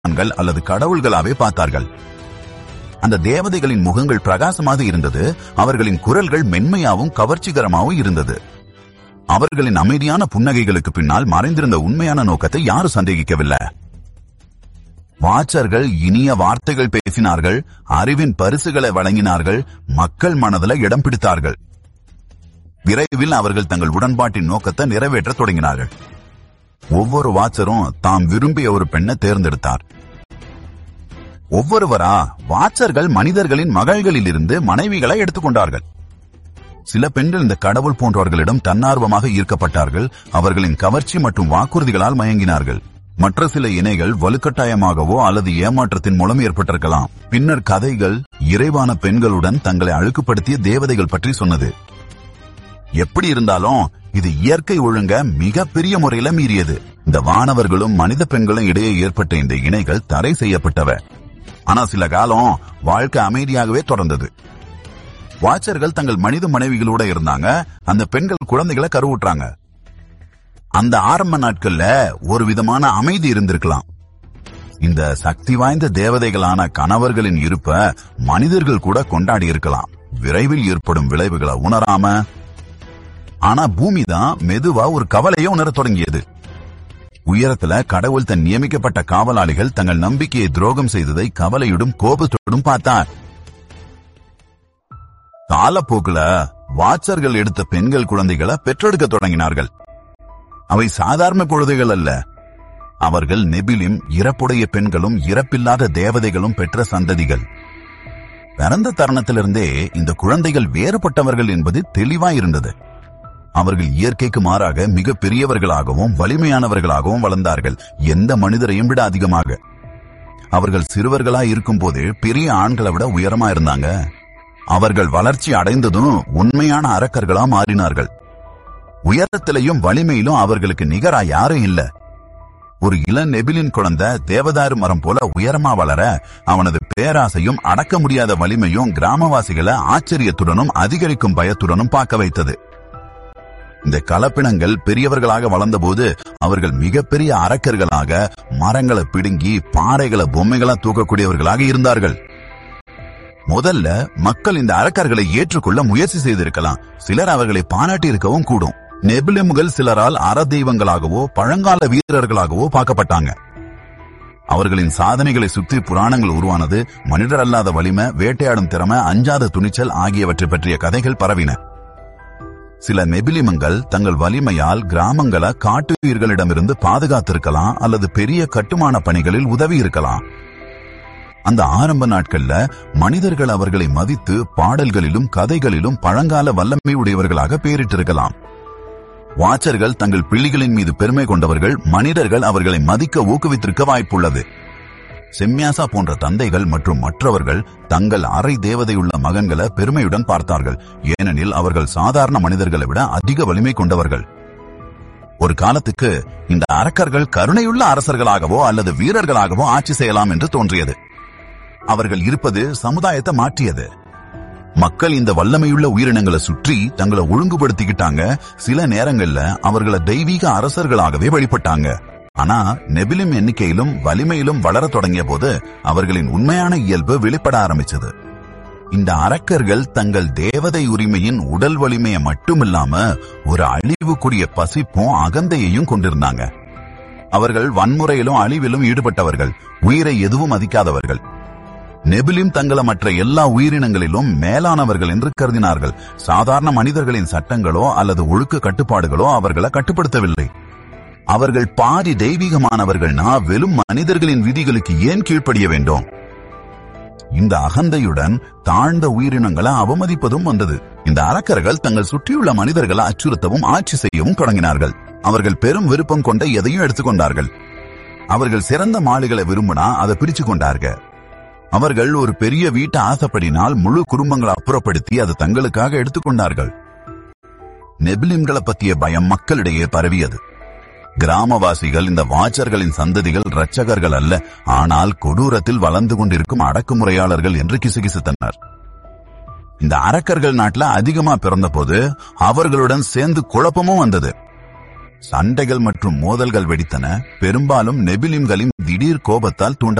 நீதிமான்கள் அல்லது கடவுள்களாவே பார்த்தார்கள் அந்த தேவதைகளின் முகங்கள் பிரகாசமாக இருந்தது அவர்களின் குரல்கள் மென்மையாவும் கவர்ச்சிகரமாகவும் இருந்தது அவர்களின் அமைதியான புன்னகைகளுக்கு பின்னால் மறைந்திருந்த உண்மையான நோக்கத்தை யாரும் சந்தேகிக்கவில்லை வாச்சர்கள் இனிய வார்த்தைகள் பேசினார்கள் அறிவின் பரிசுகளை வழங்கினார்கள் மக்கள் மனதில் இடம் பிடித்தார்கள் விரைவில் அவர்கள் தங்கள் உடன்பாட்டின் நோக்கத்தை நிறைவேற்ற தொடங்கினார்கள் ஒவ்வொரு வாச்சரும் தாம் விரும்பிய ஒரு பெண்ணை தேர்ந்தெடுத்தார் ஒவ்வொருவரா வாச்சர்கள் மனிதர்களின் மகள்களிலிருந்து மனைவிகளை எடுத்துக்கொண்டார்கள் சில பெண்கள் இந்த கடவுள் போன்றவர்களிடம் தன்னார்வமாக ஈர்க்கப்பட்டார்கள் அவர்களின் கவர்ச்சி மற்றும் வாக்குறுதிகளால் மயங்கினார்கள் மற்ற சில இணைகள் வலுக்கட்டாயமாகவோ அல்லது ஏமாற்றத்தின் மூலம் ஏற்பட்டிருக்கலாம் பின்னர் கதைகள் இறைவான பெண்களுடன் தங்களை அழுக்குப்படுத்திய தேவதைகள் பற்றி சொன்னது எப்படி இருந்தாலும் இது இயற்கை ஒழுங்க மிக பெரிய முறையில மீறியது இந்த வானவர்களும் மனித பெண்களும் இடையே ஏற்பட்ட இந்த இணைகள் தடை செய்யப்பட்டவ ஆனா சில காலம் வாழ்க்கை அமைதியாகவே தொடர்ந்தது வாச்சர்கள் தங்கள் மனித மனைவிகளோட இருந்தாங்க அந்த பெண்கள் குழந்தைகளை கருவுற்றாங்க அந்த ஆரம்ப நாட்கள்ல ஒரு விதமான அமைதி இருந்திருக்கலாம் இந்த சக்தி வாய்ந்த தேவதைகளான கணவர்களின் இருப்ப மனிதர்கள் கூட கொண்டாடி இருக்கலாம் விரைவில் ஏற்படும் விளைவுகளை உணராம ஆனா பூமி தான் மெதுவா ஒரு கவலையை உணரத் தொடங்கியது உயரத்துல கடவுள் தன் நியமிக்கப்பட்ட காவலாளிகள் தங்கள் நம்பிக்கையை துரோகம் செய்ததை கவலையுடன் கோபத்தோடும் பார்த்தார் காலப்போக்குல வாச்சர்கள் எடுத்த பெண்கள் குழந்தைகளை பெற்றெடுக்க தொடங்கினார்கள் அவை சாதாரண குழந்தைகள் அல்ல அவர்கள் நெபிலும் இறப்புடைய பெண்களும் இறப்பில்லாத தேவதைகளும் பெற்ற சந்ததிகள் பிறந்த தருணத்திலிருந்தே இந்த குழந்தைகள் வேறுபட்டவர்கள் என்பது தெளிவாயிருந்தது அவர்கள் இயற்கைக்கு மாறாக மிக பெரியவர்களாகவும் வலிமையானவர்களாகவும் வளர்ந்தார்கள் எந்த மனிதரையும் விட அதிகமாக அவர்கள் சிறுவர்களா இருக்கும்போது பெரிய ஆண்களை விட உயரமா இருந்தாங்க அவர்கள் வளர்ச்சி அடைந்ததும் உண்மையான அரக்கர்களா மாறினார்கள் உயரத்திலையும் வலிமையிலும் அவர்களுக்கு நிகரா யாரும் இல்ல ஒரு இளம் நெபிலின் குழந்தை தேவதாரு மரம் போல உயரமா வளர அவனது பேராசையும் அடக்க முடியாத வலிமையும் கிராமவாசிகளை ஆச்சரியத்துடனும் அதிகரிக்கும் பயத்துடனும் பார்க்க வைத்தது இந்த கலப்பினங்கள் பெரியவர்களாக வளர்ந்தபோது அவர்கள் மிகப்பெரிய அரக்கர்களாக மரங்களை பிடுங்கி பாறைகளை பொம்மைகளா தூக்கக்கூடியவர்களாக இருந்தார்கள் முதல்ல மக்கள் இந்த அரக்கர்களை ஏற்றுக்கொள்ள முயற்சி செய்திருக்கலாம் சிலர் அவர்களை பாராட்டி இருக்கவும் கூடும் நெபிலிம்கள் சிலரால் அற தெய்வங்களாகவோ பழங்கால வீரர்களாகவோ பார்க்கப்பட்டாங்க அவர்களின் சாதனைகளை சுற்றி புராணங்கள் உருவானது மனிதர் அல்லாத வலிமை வேட்டையாடும் திறமை அஞ்சாத துணிச்சல் ஆகியவற்றை பற்றிய கதைகள் பரவின சில நெபிலிமங்கள் தங்கள் வலிமையால் கிராமங்களை காட்டு உயிர்களிடமிருந்து பாதுகாத்திருக்கலாம் அல்லது பெரிய கட்டுமான பணிகளில் உதவி இருக்கலாம் அந்த ஆரம்ப நாட்கள்ல மனிதர்கள் அவர்களை மதித்து பாடல்களிலும் கதைகளிலும் பழங்கால வல்லமை உடையவர்களாக பெயரிட்டிருக்கலாம் வாச்சர்கள் தங்கள் பிள்ளைகளின் மீது பெருமை கொண்டவர்கள் மனிதர்கள் அவர்களை மதிக்க ஊக்குவித்திருக்க வாய்ப்புள்ளது செம்யாசா போன்ற தந்தைகள் மற்றும் மற்றவர்கள் தங்கள் அரை தேவதையுள்ள மகன்களை பெருமையுடன் பார்த்தார்கள் ஏனெனில் அவர்கள் சாதாரண மனிதர்களை விட அதிக வலிமை கொண்டவர்கள் ஒரு காலத்துக்கு இந்த அரக்கர்கள் கருணையுள்ள அரசர்களாகவோ அல்லது வீரர்களாகவோ ஆட்சி செய்யலாம் என்று தோன்றியது அவர்கள் இருப்பது சமுதாயத்தை மாற்றியது மக்கள் இந்த வல்லமையுள்ள உயிரினங்களை சுற்றி தங்களை ஒழுங்குபடுத்திக்கிட்டாங்க சில நேரங்கள்ல அவர்களை தெய்வீக அரசர்களாகவே வழிபட்டாங்க ஆனா நெபிலும் எண்ணிக்கையிலும் வலிமையிலும் வளரத் தொடங்கிய போது அவர்களின் உண்மையான இயல்பு வெளிப்பட ஆரம்பிச்சது இந்த அரக்கர்கள் தங்கள் தேவதை உரிமையின் உடல் வலிமையை மட்டுமில்லாம ஒரு அழிவுக்குரிய பசிப்பும் அகந்தையையும் கொண்டிருந்தாங்க அவர்கள் வன்முறையிலும் அழிவிலும் ஈடுபட்டவர்கள் உயிரை எதுவும் மதிக்காதவர்கள் நெபிலிம் தங்களை மற்ற எல்லா உயிரினங்களிலும் மேலானவர்கள் என்று கருதினார்கள் சாதாரண மனிதர்களின் சட்டங்களோ அல்லது ஒழுக்க கட்டுப்பாடுகளோ அவர்களை கட்டுப்படுத்தவில்லை அவர்கள் பாதி தெய்வீகமானவர்கள்னா வெறும் மனிதர்களின் விதிகளுக்கு ஏன் கீழ்ப்படிய வேண்டும் இந்த அகந்தையுடன் தாழ்ந்த உயிரினங்களை அவமதிப்பதும் வந்தது இந்த அரக்கர்கள் தங்கள் சுற்றியுள்ள மனிதர்களை அச்சுறுத்தவும் ஆட்சி செய்யவும் தொடங்கினார்கள் அவர்கள் பெரும் விருப்பம் கொண்ட எதையும் எடுத்துக்கொண்டார்கள் அவர்கள் சிறந்த மாளிகளை விரும்பினா அதை பிரிச்சு கொண்டார்கள் அவர்கள் ஒரு பெரிய வீட்டை ஆசைப்படினால் முழு குடும்பங்களை அப்புறப்படுத்தி அதை தங்களுக்காக எடுத்துக்கொண்டார்கள் நெபிலிம்களை பற்றிய பயம் மக்களிடையே பரவியது கிராமவாசிகள் இந்த வாச்சர்களின் சந்ததிகள் இரட்சகர்கள் அல்ல ஆனால் கொடூரத்தில் வளர்ந்து கொண்டிருக்கும் அடக்குமுறையாளர்கள் என்று கிசுகிசுத்தனர் இந்த அரக்கர்கள் நாட்டுல அதிகமா பிறந்த போது அவர்களுடன் சேர்ந்து குழப்பமும் வந்தது சண்டைகள் மற்றும் மோதல்கள் வெடித்தன பெரும்பாலும் நெபிலிம்களின் திடீர் கோபத்தால் தூண்ட